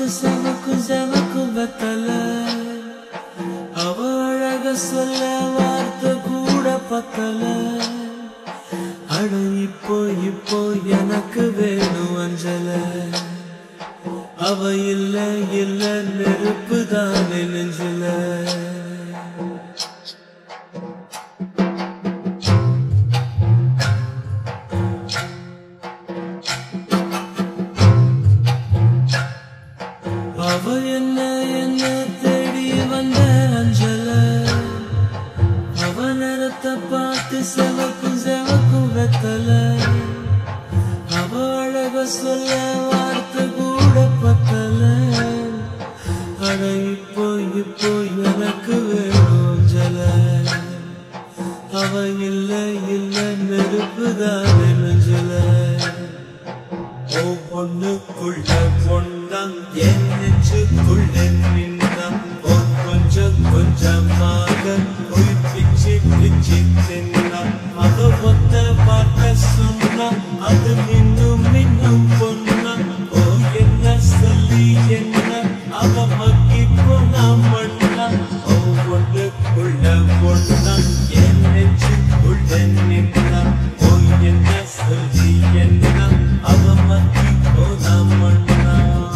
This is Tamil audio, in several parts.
செவக்கும் செவக்கும் வெத்தல அவ அழக சொல்ல வார்த்தை கூட பத்தல அட இப்போ இப்போ எனக்கு வேணும் அஞ்சல அவ இல்ல இல்ல நெருப்பு தானே நெஞ்சல அவ என்ன என்ன தேடி வந்த அஞ்சல அவ நேரத்தை பார்த்து செவக்கும் செவக்கும் வெத்தல அவ அழக சொல்ல வார்த்தை கூட பத்தல அட இப்போ இப்போ எனக்கு வேணும் அஞ்சல அவ இல்ல இல்ல நெருப்பு தானே நெஞ்சல ஓ பொண்ணுக்குள்ள பொண்ணம் என் நெஞ்சுக்குள்ள நின்னம் ஓ கொஞ்சம் கொஞ்சமாக பொய் பிச்சு பிச்சு தின்னம் அத ஒத்த பார்க்க சொன்னா அது இன்னும் இன்னும் பொண்ணம் ஓ என்ன சொல்லி என்ன அவ மக்கி போனா மண்ணா ஓ பொண்ணுக்குள்ள பொண்ணம் என் நெஞ்சுக்குள்ள நின்னம் ஓ என்ன சொல்லி என்ன அவ மக்கி போனா மண்ணா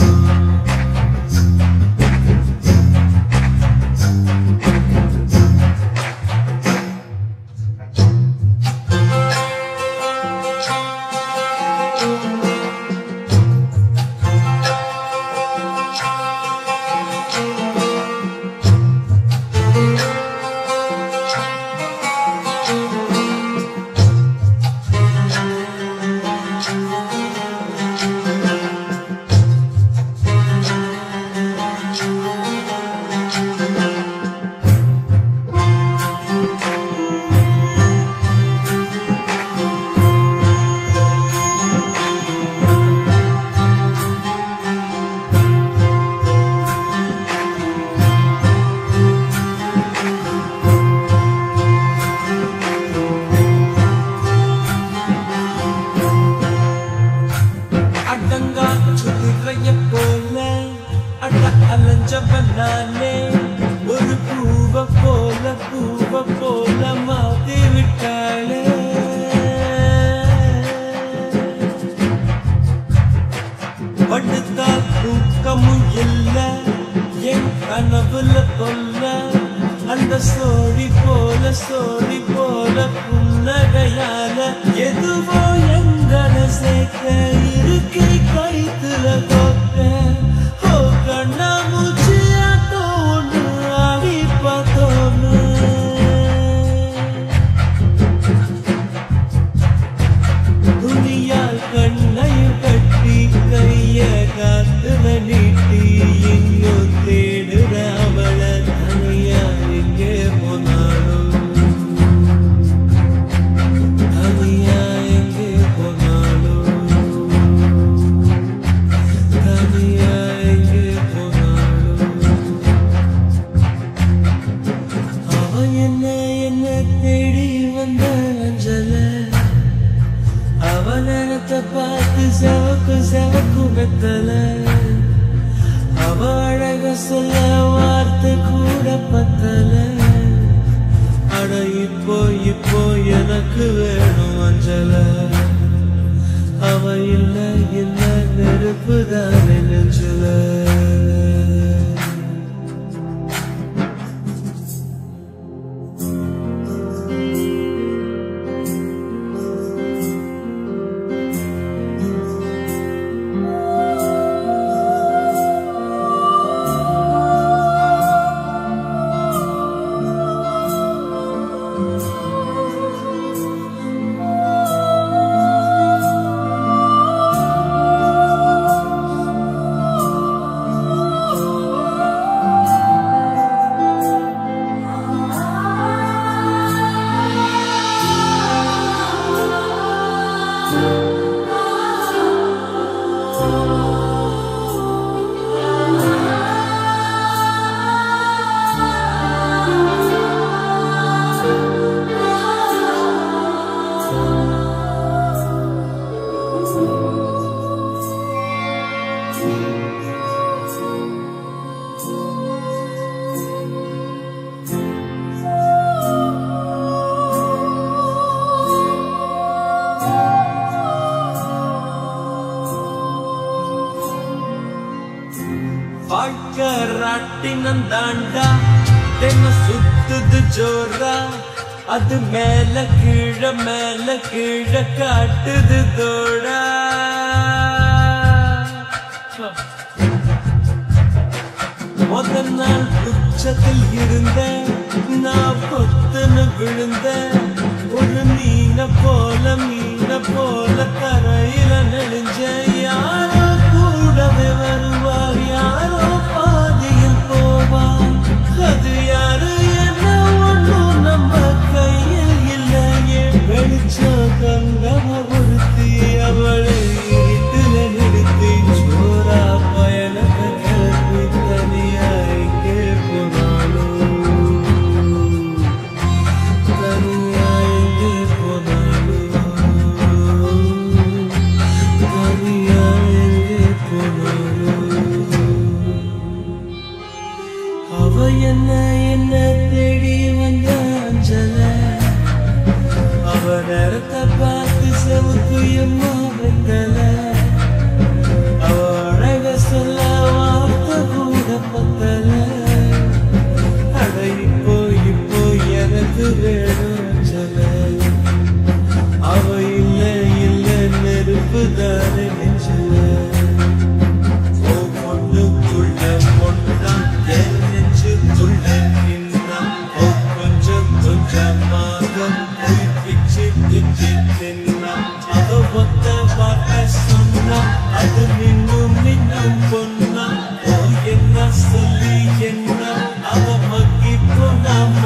அடங்கா சுதிரைய போல அட அலைஞ்சவன் நானே ஒரு பூவ போல பூவ போல மாத்தி விட்டாளே படுத்தால் தூக்கமும் இல்ல என் கனவுல தொல்ல அந்த சோழி போல சோழி போல புன்னகையால எதுவோ எங்களை சேர்க்க இருக்கை கழுத்துல கோக்க ஓ கண்ணா மூச்சியாட்டோ ஒண்ணு ஆடி பார்த்தோன்னு துணியால் கண்ணையும் கட்டி கைய காத்துல நீட்டி இன்னும் தேடுற அவள தனியா எங்கே போனாலும் தனியா எங்கே போனாலும் தனியா எங்கே போனாலும் அவ என்ன என்ன தேடி வந்த அஞ்சல அவ நேரத்தை பார்த்து செவக்கு செவக்கு வெத்தல அவ அழக சொல்ல வார்த்தை கூட பத்தல அட இப்போ இப்போ எனக்கு வேணும் அஞ்சல அவ இல்ல இல்ல நெருப்பு தானே நெஞ்சல ராட்டினம் தாண்டா தென்ன சுத்துது ஜோரா அது மேல கீழ மேல கீழ காட்டுது தோடா முதல் நாள் உச்சத்தில் இருந்த நான் பொத்துன்னு விழுந்த ஒரு மீன போல மீன போல கரையில நெளிஞ்ச யாரோ கூடவே வருவார் யாரோ பாதியில் போவார் அது யாரு என்ன ஒண்ணும் நம்ம கையில் இல்லையே வெளிச்சம் கங்கம ஒருத்தி அவளை இருட்டுல நிறுத்தி சோரா பயணத்தை கிளப்பி தனியா எங்கே போனாலும் தனியா எங்கே போனாலும் தனியா எங்கே போனாலும் அவ என்ன என்ன தேடி வந்த அஞ்சல அவ நேரத்தை பார்த்து செவுக்கு எம்மா வெத்தல அவ அழக சொல்ல வார்த்தை கூட பத்தல அட இப்போ இப்போ எனக்கு வேணும் அஞ்சல அவ இல்ல இல்ல நெருப்பு தானே நெஞ்சல ஓ பொண்ணுக்குள்ள பொண்ணா என் நெஞ்சுக்குள்ள நின்னா ஓ கொஞ்சம் கொஞ்சமாக போய் பிச்சு பிச்சு தின்னா அவ ஒத்த வார்த்தை சொன்னா அது மின்னும் மின்னும் பொண்ணா ஓ என்ன சொல்லி என்ன அவ மக்கி போனா